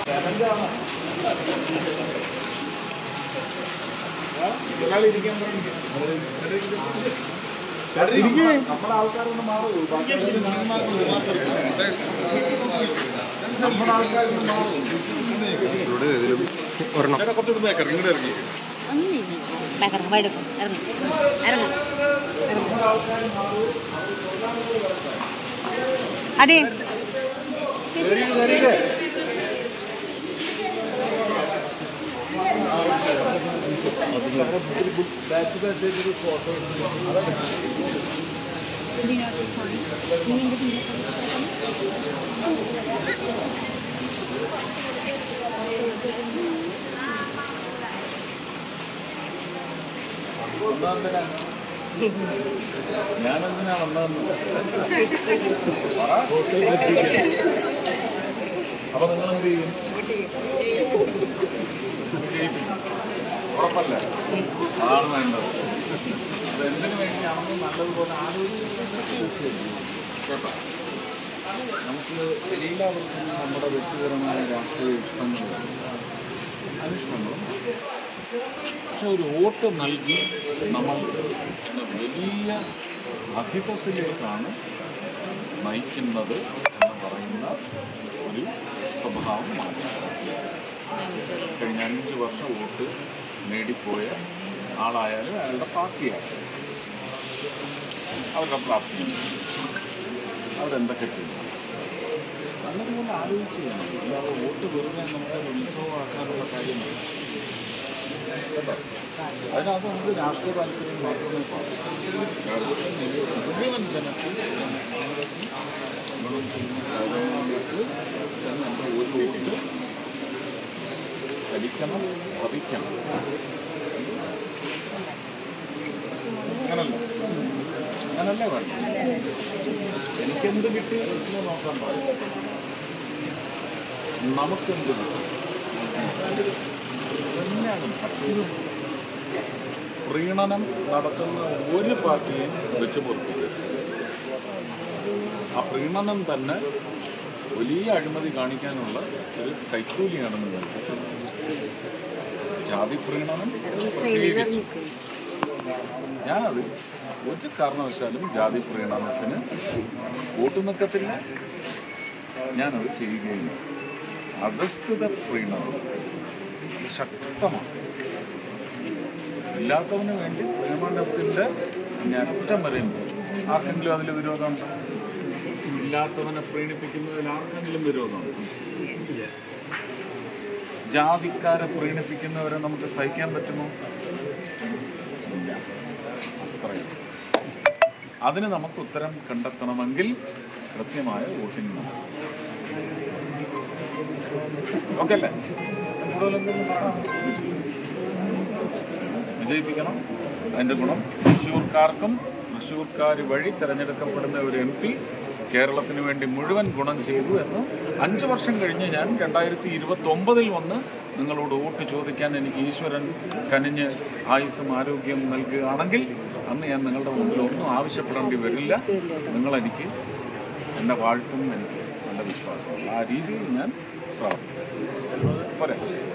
നമ്മുടെ ആൾക്കാരൊന്ന് മാറൂ നമ്മുടെ ആൾക്കാരൊന്ന് മാറൂ ബാക്കറങ്ങ് വഴുക്കും ഇറങ്ങും ഇറങ്ങും ഇറങ്ങും അടി ബാച്ച് ബാച്ച് ഒരു ഫോട്ടോ ഞാനെന്തിനാ വന്നതെന്ന് പറ. അപ്പൊ നിങ്ങൾ എന്ത് ചെയ്യും വിജയിപ്പിക്കും. ഉറപ്പല്ലേ അതാണ് വേണ്ടത് അത് എന്തിനു വേണ്ടിയാണെന്ന് നല്ലതുപോലെ ആലോചിച്ച് കേട്ടോ നമുക്ക് എല്ലാവർക്കും നമ്മുടെ വ്യക്തിപരമായ രാഷ്ട്രീയ ഇഷ്ടങ്ങളും അനിഷ്ടങ്ങളും പക്ഷെ ഒരു വോട്ട് നൽകി നമ്മൾ ഇന്ന് വലിയ അഹിതത്തിലേക്കാണ് നയിക്കുന്നത് എന്ന് പറയുന്ന ഒരു സ്വഭാവം മാറ്റി കഴിഞ്ഞ അഞ്ച് വർഷം വോട്ട് നേടിപ്പോയ ആളായാലും അയാളുടെ പാർട്ടിയായാലും അവരുടെ പ്രാപ്തി അവരെന്തൊക്കെ ചെയ്യും നല്ലതുപോലെ ആലോചിച്ച് ചെയ്യണം അല്ലാതെ വോട്ട് വെറുതെ നമുക്ക് ഉത്സവമാക്കാനുള്ള കാര്യമില്ല കേട്ടോ അതിനകത്ത് നമുക്ക് രാഷ്ട്രീയ താല്പര്യം മാത്രമേ പാടുള്ളൂ മുഴുവൻ ജനത്തിൽ ഗുണം ചെയ്യുന്ന കാര്യങ്ങളിലേക്ക് ചെന്ന് നമ്മുടെ ഒരു വോട്ട് ഭരിക്കണം ഭവിക്കണം അങ്ങനല്ല അങ്ങനല്ലേ വേണ്ട എനിക്കെന്ത് കിട്ടി എന്ന് നോക്കാൻ പാടില്ല നമുക്കെന്ത് കിട്ടി തന്നെയാണ് പറ്റുന്നത് പ്രീണനം നടത്തുന്ന ഒരു പാർട്ടിയും വെച്ച് പൊറുപ്പിക്കരുത് ആ പ്രീണനം തന്നെ വലിയ അഴിമതി കാണിക്കാനുള്ള ഒരു കൈക്കൂലിയാണെന്ന് നമുക്ക് ജാതി പ്രീണനം പ്രത്യേകിച്ച് ഞാനത് ഒരു കാരണവശാലും ജാതി പ്രീണനത്തിന് വോട്ട് നിൽക്കത്തില്ല ഞാനത് ചെയ്യുകയില്ല അധസ്ഥിത പ്രീണനം ഇത് ശക്തമാണ് ഇല്ലാത്തവന് വേണ്ടി പ്രീണനത്തിൻ്റെ ഞറ്റം വരെ ഉണ്ട് ആർക്കെങ്കിലും അതിൽ വിരോധമുണ്ടോ ഇല്ലാത്തവനെ പ്രീണിപ്പിക്കുന്നതിൽ ആർക്കെങ്കിലും വിരോധമുണ്ടോ ജാതിക്കാരെ പ്രീണിപ്പിക്കുന്നവരെ നമുക്ക് സഹിക്കാൻ പറ്റുമോ ഇല്ല അത്രയും അതിന് നമുക്ക് ഉത്തരം കണ്ടെത്തണമെങ്കിൽ കൃത്യമായ വോട്ടിംഗ് നടക്കും ഓക്കെ അല്ലേ കൂടുതലെന്തെങ്കിലും പറയാം വിജയിപ്പിക്കണം അതിൻ്റെ ഗുണം തൃശ്ശൂർക്കാർക്കും തൃശ്ശൂർക്കാർ വഴി തിരഞ്ഞെടുക്കപ്പെടുന്ന ഒരു എം പി കേരളത്തിന് വേണ്ടി മുഴുവൻ ഗുണം ചെയ്തു എന്ന് അഞ്ച് വർഷം കഴിഞ്ഞ് ഞാൻ രണ്ടായിരത്തി ഇരുപത്തൊമ്പതിൽ വന്ന് നിങ്ങളോട് വോട്ട് ചോദിക്കാൻ എനിക്ക് ഈശ്വരൻ കനിഞ്ഞ് ആയുസ്സും ആരോഗ്യം നൽകുകയാണെങ്കിൽ അന്ന് ഞാൻ നിങ്ങളുടെ മുമ്പിൽ ഒന്നും ആവശ്യപ്പെടേണ്ടി വരില്ല നിങ്ങളെനിക്ക് എന്നെ വാഴ്ത്തും എനിക്ക് നല്ല വിശ്വാസമുണ്ട് ആ രീതിയിൽ ഞാൻ പ്രവർത്തിക്കും പോരെ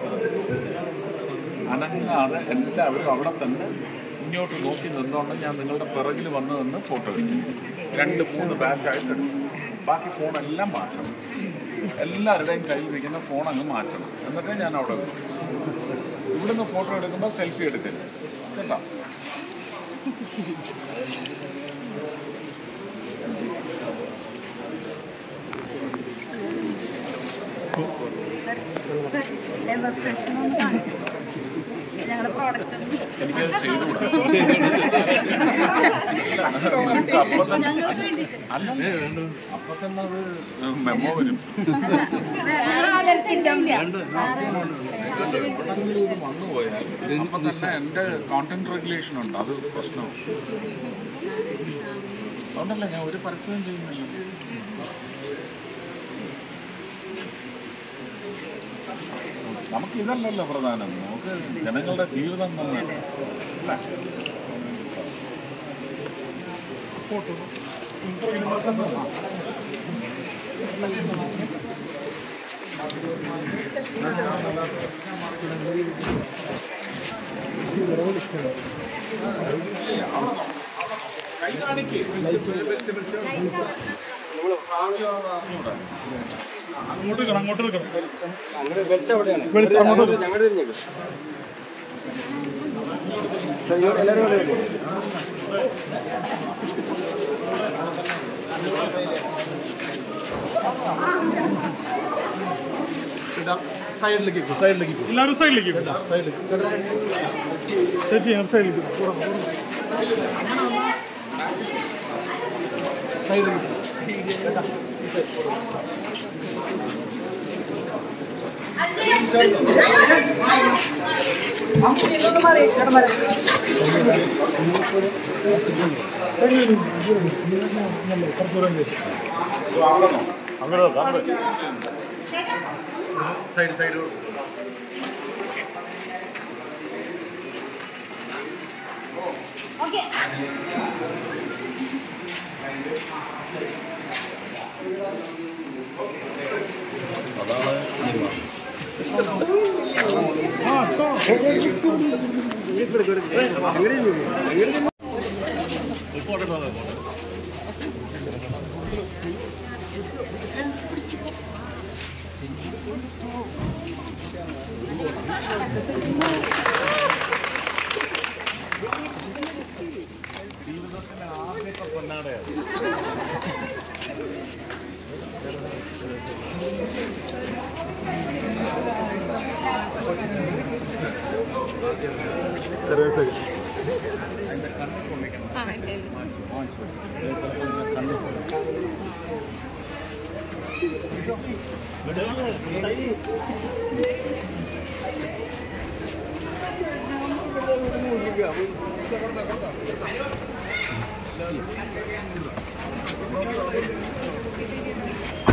അനങ്ങാതെ എല്ലാവരും അവിടെ തന്നെ ഇങ്ങോട്ട് നോക്കി നിന്നുകൊണ്ട് ഞാൻ നിങ്ങളുടെ പിറകിൽ വന്ന് നിന്ന് ഫോട്ടോ എടുക്കും രണ്ട് മൂന്ന് ബാച്ചായിട്ട് എടുക്കും ബാക്കി ഫോണെല്ലാം മാറ്റണം എല്ലാവരുടെയും കയ്യിൽ ഇരിക്കുന്ന ഫോൺ അങ്ങ് മാറ്റണം എന്നിട്ടേ ഞാൻ അവിടെ വരും ഇവിടുന്ന് ഫോട്ടോ എടുക്കുമ്പോൾ സെൽഫി എടുക്കരുത് കേട്ടോ ഞങ്ങളുടെ പ്രോഡക്റ്റ് എനിക്കത് ചെയ്തുകൂടാ നിനക്ക് അപ്പൊ തന്നെ അല്ല അപ്പൊ തന്നെ അത് മെമ്മോ വരും എവിടെങ്കിലും ഇത് വന്നു പോയാൽ അപ്പൊ തന്നെ എന്റെ കോണ്ടന്റ് റെഗുലേഷൻ ഉണ്ട് അത് പ്രശ്നമാണ് അതുകൊണ്ടല്ല ഞാൻ ഒരു പരസ്യവും ചെയ്യുന്നില്ല നമുക്ക് ഇതല്ലല്ലോ പ്രധാനം നമുക്ക് ജനങ്ങളുടെ ജീവിതം തന്നെയാണ് അല്ലേ? ഫോട്ടോ അങ്ങോട്ട് നിൽക്കണം അങ്ങോട്ട് നിൽക്കണം സൈഡിലേക്ക് സൈഡിലേക്ക് എല്ലാവരും സൈഡിലേക്ക് സൈഡിലേക്ക് ചേച്ചി ഞാൻ സൈഡിലേക്ക് സൈഡിലേക്ക് സൈഡ് സൈഡ് ആ